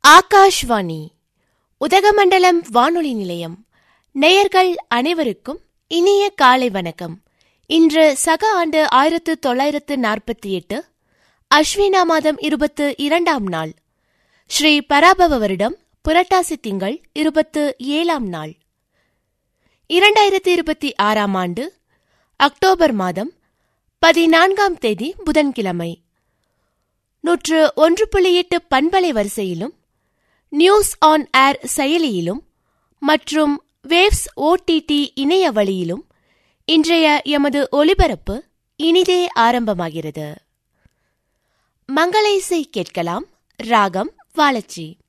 ஆகாஷ்வாணி உதகமண்டலம் வானொலி நிலையம் நேயர்கள் அனைவருக்கும் இனிய காலை வணக்கம் இன்று சக ஆண்டு ஆயிரத்து தொள்ளாயிரத்து நாற்பத்தி எட்டு அஸ்வினா மாதம் இருபத்து இரண்டாம் நாள் ஸ்ரீ பராபவ வருடம் புரட்டாசி திங்கள் இருபத்து ஏழாம் நாள் இரண்டாயிரத்தி இருபத்தி ஆறாம் ஆண்டு அக்டோபர் மாதம் பதினான்காம் தேதி புதன்கிழமை நூற்று ஒன்று புள்ளி எட்டு பண்பலை வரிசையிலும் நியூஸ் ஆன் ஏர் செயலியிலும் மற்றும் வேவ்ஸ் ஓடிடி இணைய வழியிலும் இன்றைய எமது ஒலிபரப்பு இனிதே ஆரம்பமாகிறது மங்கள இசை கேட்கலாம் ராகம் வாழச்சி